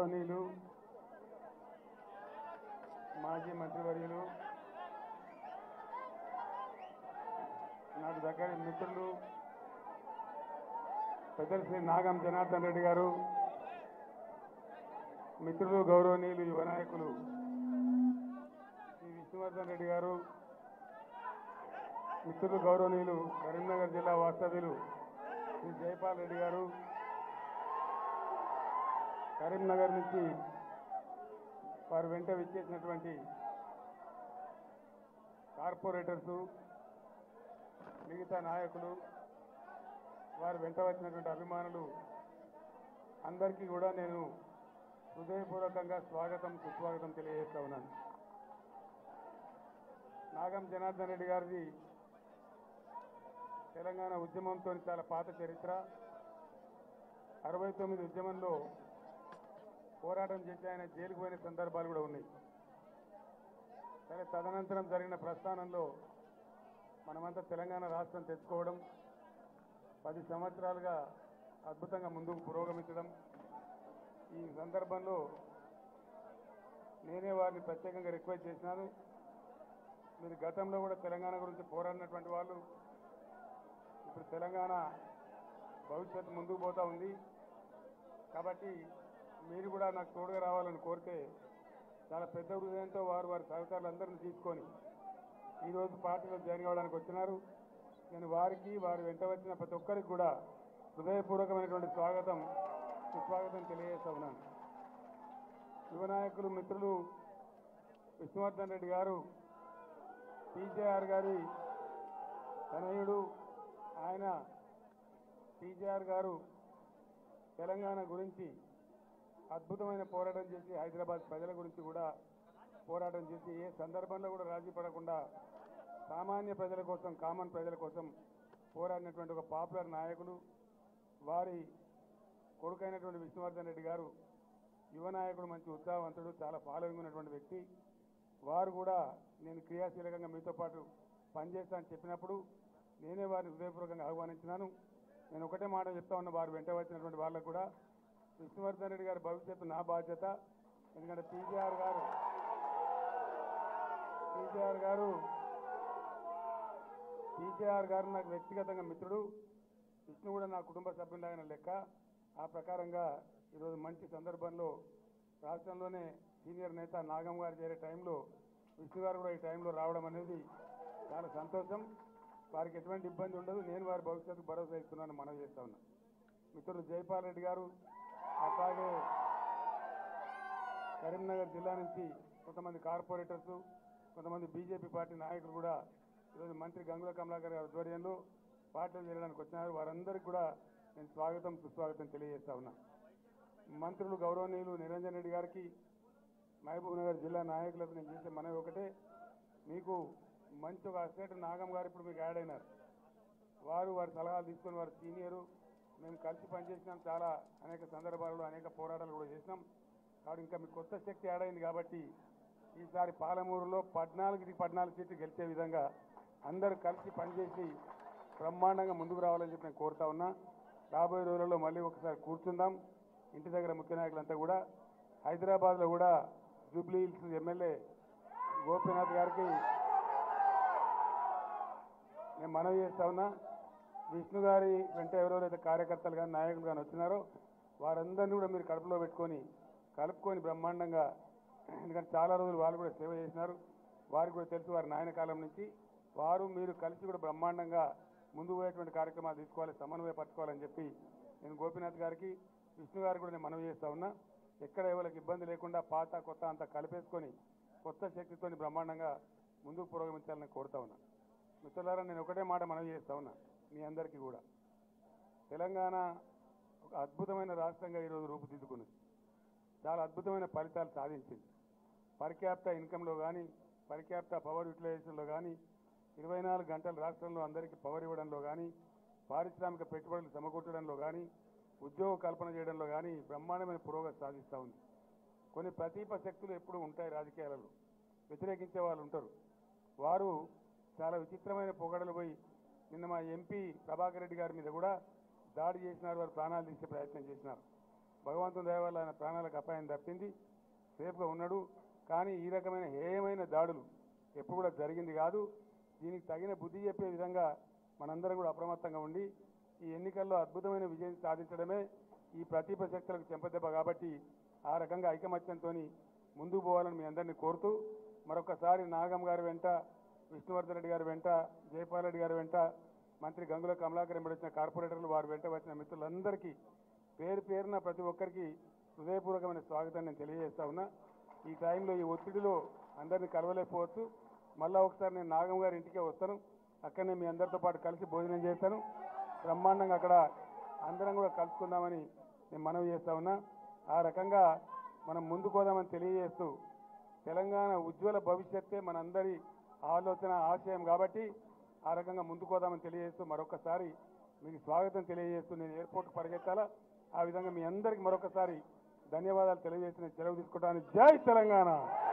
గౌరవనీయులు మాజీ మంత్రివర్యులు నాకు దగ్గర మిత్రులు పెద్దలు శ్రీ నాగం జనార్దన్ రెడ్డి గారు మిత్రులు గౌరవనీయులు యువ నాయకులు శ్రీ విష్ణువర్ధన్ రెడ్డి గారు మిత్రులు గౌరవనీయులు కరీంనగర్ జిల్లా వాస్తవ్యులు శ్రీ జయపాల్ రెడ్డి గారు కరీంనగర్ నుంచి వారు వెంట విచ్చేసినటువంటి కార్పొరేటర్సు మిగతా నాయకులు వారు వెంట వచ్చినటువంటి అభిమానులు అందరికీ కూడా నేను హృదయపూర్వకంగా స్వాగతం సుస్వాగతం తెలియజేస్తా ఉన్నాను నాగం జనార్దన్ రెడ్డి గారిది తెలంగాణ ఉద్యమంతో చాలా పాత చరిత్ర అరవై తొమ్మిది ఉద్యమంలో పోరాటం చేసి ఆయన జైలుకు పోయిన సందర్భాలు కూడా ఉన్నాయి సరే తదనంతరం జరిగిన ప్రస్థానంలో మనమంతా తెలంగాణ రాష్ట్రం తెచ్చుకోవడం పది సంవత్సరాలుగా అద్భుతంగా ముందుకు పురోగమించడం ఈ సందర్భంలో నేనే వారిని ప్రత్యేకంగా రిక్వెస్ట్ చేసినాను మీరు గతంలో కూడా తెలంగాణ గురించి పోరాడినటువంటి వాళ్ళు ఇప్పుడు తెలంగాణ భవిష్యత్తు ముందుకు పోతా ఉంది కాబట్టి మీరు కూడా నాకు తోడుగా రావాలని కోరితే చాలా పెద్ద హృదయంతో వారు వారి సహకారులందరినీ తీసుకొని ఈరోజు పార్టీలో జాయిన్ కావడానికి వచ్చినారు నేను వారికి వారి వెంట వచ్చిన ప్రతి ఒక్కరికి కూడా హృదయపూర్వకమైనటువంటి స్వాగతం సుస్వాగతం తెలియజేస్తా ఉన్నాను యువ నాయకులు మిత్రులు విష్ణువర్ధన్ రెడ్డి గారు టీజేఆర్ గారి తనయుడు ఆయన టీజేఆర్ గారు తెలంగాణ గురించి అద్భుతమైన పోరాటం చేసి హైదరాబాద్ ప్రజల గురించి కూడా పోరాటం చేసి ఏ సందర్భంలో కూడా రాజీ పడకుండా సామాన్య ప్రజల కోసం కామన్ ప్రజల కోసం పోరాడినటువంటి ఒక పాపులర్ నాయకులు వారి కొడుకైనటువంటి విష్ణువర్ధన్ రెడ్డి గారు యువ నాయకుడు మంచి ఉత్సాహవంతుడు చాలా ఫాలోయింగ్ ఉన్నటువంటి వ్యక్తి వారు కూడా నేను క్రియాశీలకంగా మీతో పాటు పనిచేస్తా అని చెప్పినప్పుడు నేనే వారిని హృదయపూర్వకంగా ఆహ్వానించినాను నేను ఒకటే మాట చెప్తా ఉన్న వారు వెంట వచ్చినటువంటి వాళ్ళకు కూడా విష్ణువర్ధన్ రెడ్డి గారి భవిష్యత్తు నా బాధ్యత ఎందుకంటే పీజీఆర్ గారు పీజీఆర్ గారు పీజీఆర్ గారు నాకు వ్యక్తిగతంగా మిత్రుడు విష్ణు కూడా నా కుటుంబ సభ్యులాగిన లెక్క ఆ ప్రకారంగా ఈరోజు మంచి సందర్భంలో రాష్ట్రంలోనే సీనియర్ నేత నాగం గారు చేరే టైంలో విష్ణు గారు కూడా ఈ టైంలో రావడం అనేది చాలా సంతోషం వారికి ఎటువంటి ఇబ్బంది ఉండదు నేను వారి భవిష్యత్తు భరోసా ఇస్తున్నాను మనవి చేస్తా ఉన్నా మిత్రులు జైపాల్ రెడ్డి గారు అట్లాగే కరీంనగర్ జిల్లా నుంచి కొంతమంది కార్పొరేటర్స్ కొంతమంది బీజేపీ పార్టీ నాయకులు కూడా ఈరోజు మంత్రి గంగుల కమలాకర్ గారి ఆధ్వర్యంలో పార్టీలు చేరడానికి వచ్చినారు వారందరికీ కూడా నేను స్వాగతం సుస్వాగతం తెలియజేస్తా ఉన్నా మంత్రులు గౌరవనీయులు నిరంజన్ రెడ్డి గారికి మహబూబ్ నగర్ జిల్లా నాయకులకు నేను చేసే మనవి ఒకటే మీకు మంచి ఒక అస్టేట్ నాగం గారు ఇప్పుడు మీకు యాడ్ అయినారు వారు వారి సలహాలు తీసుకొని వారు సీనియరు మేము కలిసి పనిచేసినాం చాలా అనేక సందర్భాలలో అనేక పోరాటాలు కూడా చేసినాం కాబట్టి ఇంకా మీకు కొత్త శక్తి యాడ్ అయింది కాబట్టి ఈసారి పాలమూరులో పద్నాలుగుకి పద్నాలుగు సీట్లు గెలిచే విధంగా అందరూ కలిసి పనిచేసి బ్రహ్మాండంగా ముందుకు రావాలని చెప్పి నేను కోరుతా ఉన్నా రాబోయే రోజులలో మళ్ళీ ఒకసారి కూర్చుందాం ఇంటి దగ్గర ముఖ్య నాయకులంతా కూడా హైదరాబాద్లో కూడా జూబ్లీ హిల్స్ ఎమ్మెల్యే గోపీనాథ్ గారికి నేను మనవి చేస్తా ఉన్నా విష్ణు గారి వెంట ఎవరెవరైతే కార్యకర్తలు కానీ నాయకులు కానీ వచ్చినారో వారందరినీ కూడా మీరు కడుపులో పెట్టుకొని కలుపుకొని బ్రహ్మాండంగా ఎందుకంటే చాలా రోజులు వాళ్ళు కూడా సేవ చేసినారు వారికి కూడా తెలుసు వారి నాయన కాలం నుంచి వారు మీరు కలిసి కూడా బ్రహ్మాండంగా ముందుకు పోయేటువంటి కార్యక్రమాలు తీసుకోవాలి సమన్వయపరచుకోవాలని చెప్పి నేను గోపీనాథ్ గారికి విష్ణు గారికి కూడా నేను మనవి చేస్తా ఉన్నా ఎక్కడ ఎవరికి ఇబ్బంది లేకుండా పాత కొత్త అంతా కలిపేసుకొని కొత్త శక్తితోని బ్రహ్మాండంగా ముందుకు పురోగమించాలని కోరుతా ఉన్నా మిత్రులారా నేను ఒకటే మాట మనవి చేస్తా ఉన్నా మీ అందరికీ కూడా తెలంగాణ ఒక అద్భుతమైన రాష్ట్రంగా ఈరోజు రూపుదిద్దుకున్నది చాలా అద్భుతమైన ఫలితాలు సాధించింది పర్ క్యాపిటా ఇన్కంలో కానీ పర్ క్యాపిటా పవర్ యూటిలైజేషన్లో కానీ ఇరవై నాలుగు గంటలు రాష్ట్రంలో అందరికీ పవర్ ఇవ్వడంలో కానీ పారిశ్రామిక పెట్టుబడులు సమకూర్చడంలో కానీ ఉద్యోగ కల్పన చేయడంలో కానీ బ్రహ్మాండమైన పురోగతి సాధిస్తూ ఉంది కొన్ని ప్రతీప శక్తులు ఎప్పుడు ఉంటాయి రాజకీయాలలో వ్యతిరేకించే వాళ్ళు ఉంటారు వారు చాలా విచిత్రమైన పొగడలు పోయి నిన్న మా ఎంపీ ప్రభాకర్ రెడ్డి గారి మీద కూడా దాడి చేసినారు వారు ప్రాణాలు తీసే ప్రయత్నం చేసినారు భగవంతుని దయ వల్ల ఆయన ప్రాణాలకు అపాయం తప్పింది సేఫ్గా ఉన్నాడు కానీ ఈ రకమైన హేయమైన దాడులు ఎప్పుడు కూడా జరిగింది కాదు దీనికి తగిన బుద్ధి చెప్పే విధంగా మనందరం కూడా అప్రమత్తంగా ఉండి ఈ ఎన్నికల్లో అద్భుతమైన విజయం సాధించడమే ఈ ప్రతిభ శక్తులకు చెంపదెబ్బ కాబట్టి ఆ రకంగా ఐకమత్యంతో ముందుకు పోవాలని మీ అందరినీ కోరుతూ మరొకసారి నాగం గారి వెంట విష్ణువర్ధన్ రెడ్డి గారి వెంట జయపాల్ రెడ్డి గారి వెంట మంత్రి గంగుల కమలాకర్ వెంబడి వచ్చిన కార్పొరేటర్లు వారి వెంట వచ్చిన మిత్రులందరికీ పేరు పేరున ప్రతి ఒక్కరికి హృదయపూర్వకమైన స్వాగతాన్ని నేను తెలియజేస్తా ఉన్నా ఈ టైంలో ఈ ఒత్తిడిలో అందరినీ కలవలేకపోవచ్చు మళ్ళా ఒకసారి నేను నాగం గారి ఇంటికే వస్తాను అక్కడనే మీ అందరితో పాటు కలిసి భోజనం చేస్తాను బ్రహ్మాండంగా అక్కడ అందరం కూడా కలుసుకుందామని నేను మనవి చేస్తా ఉన్నా ఆ రకంగా మనం ముందుకు పోదామని తెలియజేస్తూ తెలంగాణ ఉజ్వల భవిష్యత్తే మనందరి ఆలోచన ఆశయం కాబట్టి ఆ రకంగా ముందుకు పోదామని తెలియజేస్తూ మరొకసారి మీకు స్వాగతం తెలియజేస్తూ నేను ఎయిర్పోర్ట్ పరిగెత్తాలా ఆ విధంగా మీ అందరికీ మరొకసారి ధన్యవాదాలు తెలియజేసి నేను సెలవు తీసుకోవడానికి జై తెలంగాణ